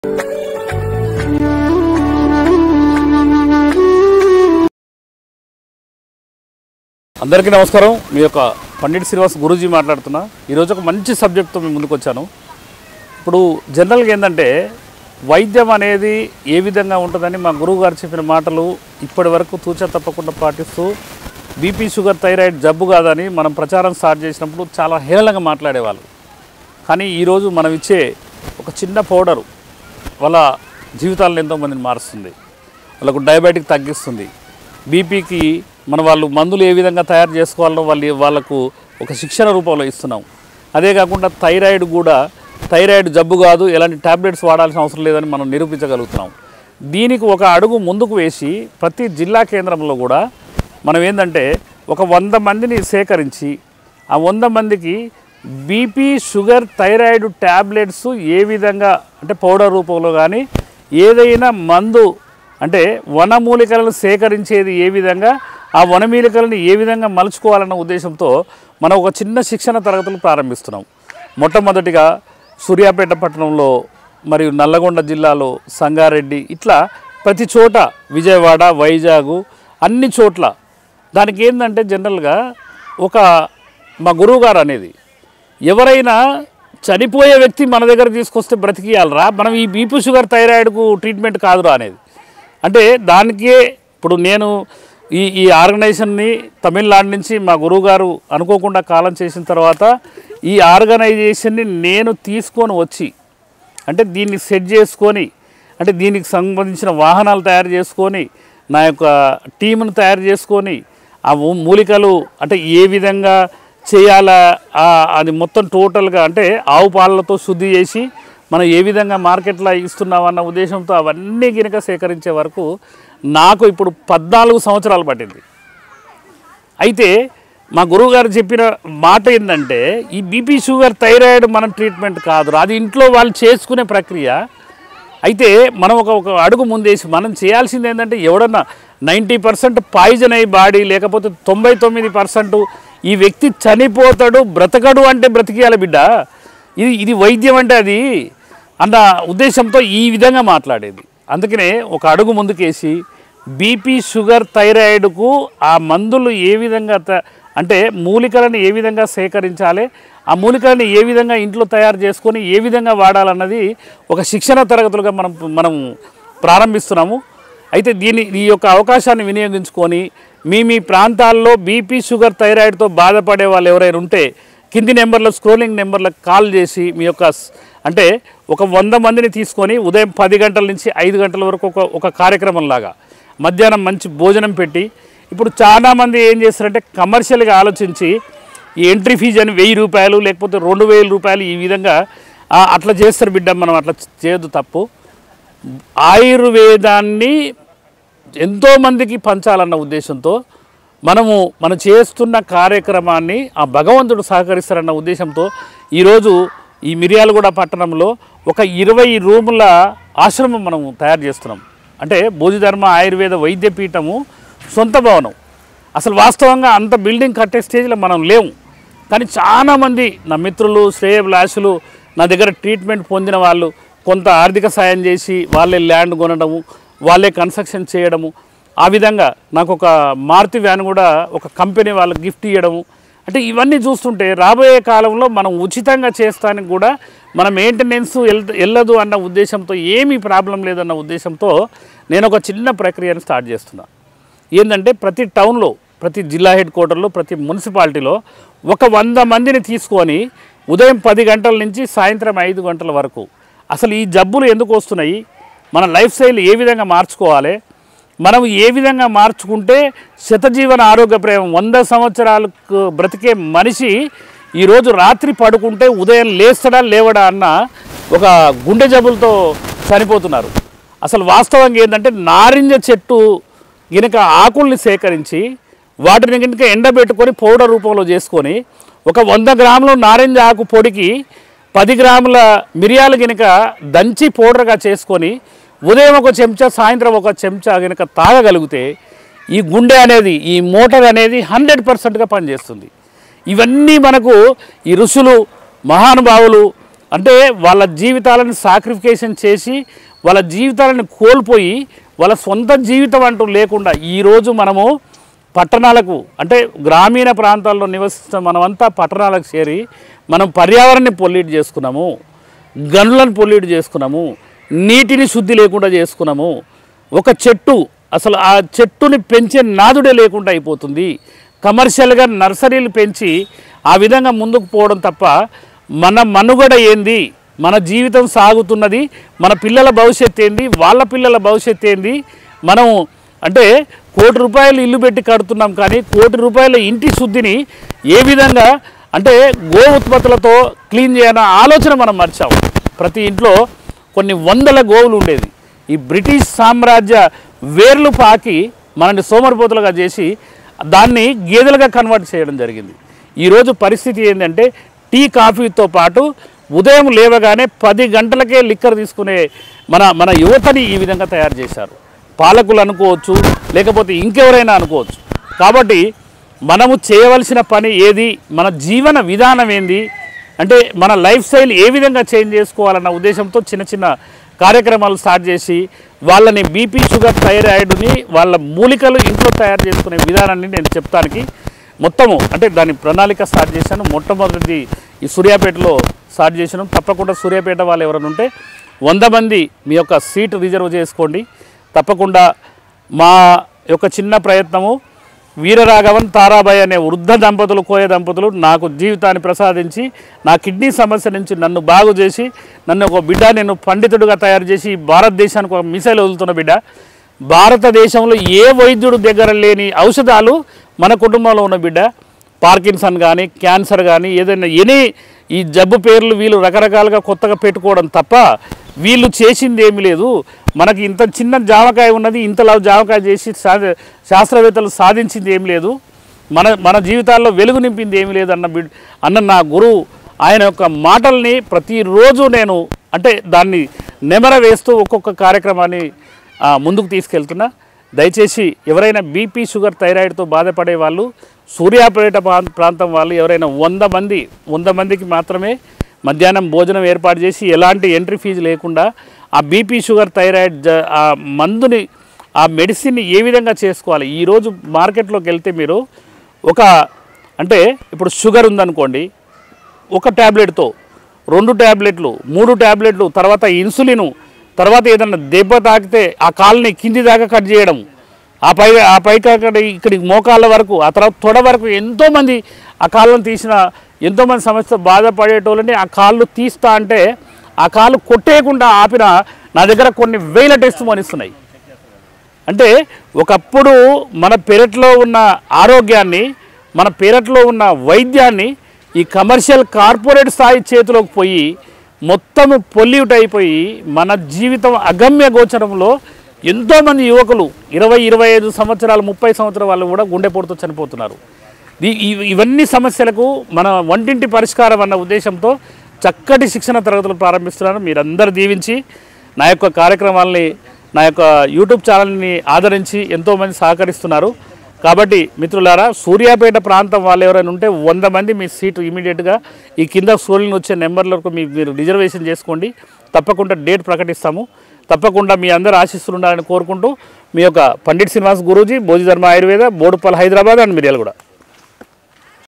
అందరికీ నమస్కారం మీ యొక్క పండిట్ శ్రీనివాస్ గురూజీ మాట్లాడుతున్నా ఈరోజు ఒక మంచి సబ్జెక్ట్తో మేము ముందుకు వచ్చాను ఇప్పుడు జనరల్గా ఏంటంటే వైద్యం అనేది ఏ విధంగా ఉంటుందని మా గురువు గారు చెప్పిన మాటలు ఇప్పటి వరకు తూచా తప్పకుండా పాటిస్తూ బీపీ షుగర్ థైరాయిడ్ జబ్బు కాదని మనం ప్రచారం స్టార్ట్ చేసినప్పుడు చాలా హేళనగా మాట్లాడేవాళ్ళు కానీ ఈరోజు మనం ఇచ్చే ఒక చిన్న పౌడరు వాళ్ళ జీవితాలను ఎంతోమందిని మారుస్తుంది వాళ్ళకు డయాబెటిక్ తగ్గిస్తుంది బీపీకి మన వాళ్ళు మందులు ఏ విధంగా తయారు చేసుకోవాలో వాళ్ళు వాళ్ళకు ఒక శిక్షణ రూపంలో ఇస్తున్నాం అదే కాకుండా థైరాయిడ్ కూడా థైరాయిడ్ జబ్బు కాదు ఎలాంటి టాబ్లెట్స్ వాడాల్సిన అవసరం లేదని మనం నిరూపించగలుగుతున్నాం దీనికి ఒక అడుగు ముందుకు వేసి ప్రతి జిల్లా కేంద్రంలో కూడా మనం ఏంటంటే ఒక వంద మందిని సేకరించి ఆ వంద మందికి బీపీ షుగర్ థైరాయిడ్ ట్యాబ్లెట్స్ ఏ విధంగా అంటే పౌడర్ రూపంలో కానీ ఏదైనా మందు అంటే వనమూలికలను సేకరించేది ఏ విధంగా ఆ వనమూలికలను ఏ విధంగా మలుచుకోవాలన్న ఉద్దేశంతో మనం ఒక చిన్న శిక్షణ తరగతులు ప్రారంభిస్తున్నాం మొట్టమొదటిగా సూర్యాపేట పట్టణంలో మరియు నల్లగొండ జిల్లాలో సంగారెడ్డి ఇట్లా ప్రతి చోట విజయవాడ వైజాగ్ అన్ని చోట్ల దానికి ఏంటంటే జనరల్గా ఒక మా గురువుగారు అనేది ఎవరైనా చనిపోయే వ్యక్తి మన దగ్గర తీసుకొస్తే బ్రతికియాలరా మనం ఈ బీపీ షుగర్ థైరాయిడ్కు ట్రీట్మెంట్ కాదురా అనేది అంటే దానికే ఇప్పుడు నేను ఈ ఈ ఆర్గనైజేషన్ని తమిళనాడు నుంచి మా గురువుగారు అనుకోకుండా కాలం చేసిన తర్వాత ఈ ఆర్గనైజేషన్ని నేను తీసుకొని వచ్చి అంటే దీన్ని సెట్ చేసుకొని అంటే దీనికి సంబంధించిన వాహనాలు తయారు చేసుకొని నా యొక్క టీమును తయారు చేసుకొని ఆ ఊ- మూలికలు అంటే ఏ విధంగా చేయాలా ఆ, అది మొత్తం టోటల్గా అంటే ఆవు పాలతో శుద్ధి చేసి మనం ఏ విధంగా మార్కెట్లో ఇస్తున్నామన్న ఉద్దేశంతో అవన్నీ గినక సేకరించే వరకు నాకు ఇప్పుడు పద్నాలుగు సంవత్సరాలు పట్టింది అయితే మా గురువుగారు చెప్పిన మాట ఏంటంటే ఈ బీపీ షుగర్ థైరాయిడ్ మన ట్రీట్మెంట్ కాదు అది ఇంట్లో వాళ్ళు చేసుకునే ప్రక్రియ అయితే మనం ఒక ఒక అడుగు ముందేసి మనం చేయాల్సింది ఏంటంటే ఎవడన్నా నైంటీ పర్సెంట్ పాయిజన్ అయ్యి బాడీ లేకపోతే తొంభై తొమ్మిది పర్సెంట్ ఈ వ్యక్తి చనిపోతాడు బ్రతకడు అంటే బ్రతికేయాలి బిడ్డ ఇది ఇది వైద్యం అంటే అది అన్న ఉద్దేశంతో ఈ విధంగా మాట్లాడేది అందుకనే ఒక అడుగు ముందుకేసి బీపీ షుగర్ థైరాయిడ్కు ఆ మందులు ఏ విధంగా త- అంటే మూలికలను ఏ విధంగా సేకరించాలి ఆ మూలికలను ఏ విధంగా ఇంట్లో తయారు చేసుకొని ఏ విధంగా వాడాలన్నది ఒక శిక్షణ తరగతులుగా మనం మనం ప్రారంభిస్తున్నాము అయితే దీని ఈ యొక్క అవకాశాన్ని వినియోగించుకొని మీ మీ ప్రాంతాల్లో బీపీ షుగర్ థైరాయిడ్తో బాధపడే వాళ్ళు ఎవరైనా ఉంటే కింది నెంబర్లో స్క్రోలింగ్ నెంబర్లకు కాల్ చేసి మీ యొక్క స్- అంటే ఒక వంద మందిని తీసుకొని ఉదయం పది గంటల నుంచి ఐదు గంటల వరకు ఒక ఒక కార్యక్రమం లాగా మధ్యాహ్నం మంచి భోజనం పెట్టి ఇప్పుడు చాలామంది ఏం చేస్తారంటే కమర్షియల్గా ఆలోచించి ఈ ఎంట్రీ ఫీజు అని వెయ్యి రూపాయలు లేకపోతే రెండు వేల రూపాయలు ఈ విధంగా ఆ, అట్లా చేస్తారు బిడ్డ మనం అట్లా చేయొద్దు తప్పు ఆయుర్వేదాన్ని ఎంతోమందికి పంచాలన్న ఉద్దేశంతో మనము మనం చేస్తున్న కార్యక్రమాన్ని ఆ భగవంతుడు సహకరిస్తారన్న ఉద్దేశంతో ఈరోజు ఈ మిర్యాలగూడ పట్టణంలో ఒక ఇరవై రూముల ఆశ్రమం మనం తయారు చేస్తున్నాం అంటే బోధిధర్మ ఆయుర్వేద వైద్య పీఠము సొంత భవనం అసలు వాస్తవంగా అంత బిల్డింగ్ కట్టే స్టేజ్లో మనం లేము కానీ చాలామంది నా మిత్రులు శ్రేయభిలాషులు నా దగ్గర ట్రీట్మెంట్ పొందిన వాళ్ళు కొంత ఆర్థిక సాయం చేసి వాళ్ళే ల్యాండ్ కొనడము వాళ్ళే కన్స్ట్రక్షన్ చేయడము ఆ విధంగా నాకు ఒక మారుతి వ్యాన్ కూడా ఒక కంపెనీ వాళ్ళకి గిఫ్ట్ ఇవ్వడము అంటే ఇవన్నీ చూస్తుంటే రాబోయే కాలంలో మనం ఉచితంగా చేస్తానికి కూడా మన మెయింటెనెన్స్ వెళ్ వెళ్ళదు అన్న ఉద్దేశంతో ఏమీ ప్రాబ్లం లేదన్న ఉద్దేశంతో నేను ఒక చిన్న ప్రక్రియను స్టార్ట్ చేస్తున్నా ఏంటంటే ప్రతి టౌన్లో ప్రతి జిల్లా హెడ్ క్వార్టర్లో ప్రతి మున్సిపాలిటీలో ఒక వంద మందిని తీసుకొని ఉదయం పది గంటల నుంచి సాయంత్రం ఐదు గంటల వరకు అసలు ఈ జబ్బులు ఎందుకు వస్తున్నాయి మన లైఫ్ స్టైల్ ఏ విధంగా మార్చుకోవాలి మనం ఏ విధంగా మార్చుకుంటే శతజీవన ఆరోగ్య ప్రేమ వంద సంవత్సరాలకు బ్రతికే మనిషి ఈరోజు రాత్రి పడుకుంటే ఉదయం లేస్తాడా లేవడా అన్న ఒక గుండె జబ్బులతో చనిపోతున్నారు అసలు వాస్తవంగా ఏంటంటే నారింజ చెట్టు గినక ఆకుల్ని సేకరించి వాటిని కనుక ఎండబెట్టుకొని పౌడర్ రూపంలో చేసుకొని ఒక వంద గ్రాముల నారింజ ఆకు పొడికి పది గ్రాముల మిరియాలు గినక దంచి పౌడర్గా చేసుకొని ఉదయం ఒక చెంచా సాయంత్రం ఒక చెంచా గినక తాగగలిగితే ఈ గుండె అనేది ఈ మోటార్ అనేది హండ్రెడ్ పర్సెంట్గా పనిచేస్తుంది ఇవన్నీ మనకు ఈ ఋషులు మహానుభావులు అంటే వాళ్ళ జీవితాలను సాక్రిఫికేషన్ చేసి వాళ్ళ జీవితాలను కోల్పోయి వాళ్ళ సొంత జీవితం అంటూ లేకుండా ఈరోజు మనము పట్టణాలకు అంటే గ్రామీణ ప్రాంతాల్లో నివసిస్తున్న మనమంతా పట్టణాలకు చేరి మనం పర్యావరణాన్ని పొల్యూట్ చేసుకున్నాము గనులను పొల్యూట్ చేసుకున్నాము నీటిని శుద్ధి లేకుండా చేసుకున్నాము ఒక చెట్టు అసలు ఆ చెట్టుని పెంచే నాదుడే లేకుండా అయిపోతుంది కమర్షియల్గా నర్సరీలు పెంచి ఆ విధంగా ముందుకు పోవడం తప్ప మన మనుగడ ఏంది మన జీవితం సాగుతున్నది మన పిల్లల భవిష్యత్తు ఏంది వాళ్ళ పిల్లల భవిష్యత్తు ఏంది మనం అంటే కోటి రూపాయలు ఇల్లు పెట్టి కడుతున్నాం కానీ కోటి రూపాయల ఇంటి శుద్ధిని ఏ విధంగా అంటే గో ఉత్పత్తులతో క్లీన్ చేయాలన్న ఆలోచన మనం మర్చాం ప్రతి ఇంట్లో కొన్ని వందల గోవులు ఉండేది ఈ బ్రిటిష్ సామ్రాజ్య వేర్లు పాకి మనల్ని సోమరిపోతులుగా చేసి దాన్ని గేదెలుగా కన్వర్ట్ చేయడం జరిగింది ఈరోజు పరిస్థితి ఏంటంటే టీ కాఫీతో పాటు ఉదయం లేవగానే పది గంటలకే లిక్కర్ తీసుకునే మన మన యువతని ఈ విధంగా తయారు చేశారు పాలకులు అనుకోవచ్చు లేకపోతే ఇంకెవరైనా అనుకోవచ్చు కాబట్టి మనము చేయవలసిన పని ఏది మన జీవన విధానం ఏంది అంటే మన లైఫ్ స్టైల్ ఏ విధంగా చేంజ్ చేసుకోవాలన్న ఉద్దేశంతో చిన్న చిన్న కార్యక్రమాలు స్టార్ట్ చేసి వాళ్ళని బీపీ షుగర్ థైరాయిడ్ని వాళ్ళ మూలికలు ఇంట్లో తయారు చేసుకునే విధానాన్ని నేను చెప్తానికి మొత్తము అంటే దాని ప్రణాళిక స్టార్ట్ చేశాను మొట్టమొదటిది ఈ సూర్యాపేటలో స్టార్ట్ చేశాను తప్పకుండా సూర్యాపేట వాళ్ళు ఎవరైనా ఉంటే వంద మంది మీ యొక్క సీట్ రిజర్వ్ చేసుకోండి తప్పకుండా మా యొక్క చిన్న ప్రయత్నము వీరరాఘవన్ తారాబాయ్ అనే వృద్ధ దంపతులు కోయ దంపతులు నాకు జీవితాన్ని ప్రసాదించి నా కిడ్నీ సమస్య నుంచి నన్ను బాగు చేసి నన్ను ఒక బిడ్డ నేను పండితుడిగా తయారు చేసి ఈ భారతదేశానికి ఒక మిసైల్ వదులుతున్న బిడ్డ భారతదేశంలో ఏ వైద్యుడు దగ్గర లేని ఔషధాలు మన కుటుంబంలో ఉన్న బిడ్డ పార్కిన్సన్ కానీ క్యాన్సర్ కానీ ఏదైనా ఎనీ ఈ జబ్బు పేర్లు వీళ్ళు రకరకాలుగా కొత్తగా పెట్టుకోవడం తప్ప వీళ్ళు చేసింది ఏమీ లేదు మనకి ఇంత చిన్న జామకాయ ఉన్నది ఇంతలా జామకాయ చేసి సా- శాస్త్రవేత్తలు సాధించింది ఏమి లేదు మన మన జీవితాల్లో వెలుగు నింపింది ఏమీ లేదు అన్న బిడ్ అన్న నా గురువు ఆయన యొక్క మాటల్ని ప్రతిరోజు నేను అంటే దాన్ని నెమర వేస్తూ ఒక్కొక్క కార్యక్రమాన్ని ఆ, ముందుకు తీసుకెళ్తున్నా దయచేసి ఎవరైనా బీపీ షుగర్ థైరాయిడ్తో బాధపడే వాళ్ళు సూర్యాపేట ప్రాం- ప్రాంతం వాళ్ళు ఎవరైనా వంద మంది వంద మందికి మాత్రమే మధ్యాహ్నం భోజనం ఏర్పాటు చేసి ఎలాంటి ఎంట్రీ ఫీజు లేకుండా ఆ బీపీ షుగర్ థైరాయిడ్ జ- ఆ మందుని ఆ మెడిసిన్ని ఏ విధంగా చేసుకోవాలి ఈరోజు మార్కెట్లోకి వెళ్తే మీరు ఒక అంటే ఇప్పుడు షుగర్ ఉందనుకోండి ఒక ట్యాబ్లెట్తో రెండు ట్యాబ్లెట్లు మూడు ట్యాబ్లెట్లు తర్వాత ఇన్సులిన్ తర్వాత ఏదన్నా దెబ్బ తాకితే ఆ కాల్ని కింది దాకా కట్ చేయడం ఆ పై ఆ పైకి అక్కడ ఇక్కడికి మోకాళ్ళ వరకు ఆ తర్వాత తొడ వరకు ఎంతోమంది ఆ కాళ్ళను తీసిన ఎంతోమంది సమస్య బాధపడేటోళ్ళని ఆ కాళ్ళు తీస్తా అంటే ఆ కాళ్ళు కొట్టేయకుండా ఆపిన నా దగ్గర కొన్ని వేల టెస్ట్ మనిస్తున్నాయి అంటే ఒకప్పుడు మన పెరట్లో ఉన్న ఆరోగ్యాన్ని మన పెరట్లో ఉన్న వైద్యాన్ని ఈ కమర్షియల్ కార్పొరేట్ స్థాయి చేతిలోకి పోయి మొత్తము పొల్యూట్ అయిపోయి మన జీవితం అగమ్య గోచరంలో ఎంతోమంది యువకులు ఇరవై ఇరవై ఐదు సంవత్సరాలు ముప్పై సంవత్సరాల వాళ్ళు కూడా గుండెపోటుతో చనిపోతున్నారు ఈ- ఇవి- ఇవన్నీ సమస్యలకు మన వంటింటి పరిష్కారం అన్న ఉద్దేశంతో చక్కటి శిక్షణ తరగతులు ప్రారంభిస్తున్నాను మీరందరూ దీవించి నా యొక్క కార్యక్రమాలని నా యొక్క యూట్యూబ్ ఛానల్ని ఆదరించి ఎంతోమంది సహకరిస్తున్నారు కాబట్టి మిత్రులారా సూర్యాపేట ప్రాంతం వాళ్ళు ఎవరైనా ఉంటే వంద మంది మీ సీటు ఇమీడియట్గా ఈ కింద స్కూల్ని వచ్చే నెంబర్లకు మీ మీరు రిజర్వేషన్ చేసుకోండి తప్పకుండా డేట్ ప్రకటిస్తాము తప్పకుండా మీ అందరు ఆశిస్తులు ఉండాలని కోరుకుంటూ మీ యొక్క పండిట్ శ్రీనివాస్ గురూజీ భోజధర్మ ఆయుర్వేద బోడుపల్ హైదరాబాద్ అండ్ మిర్యాలగూడ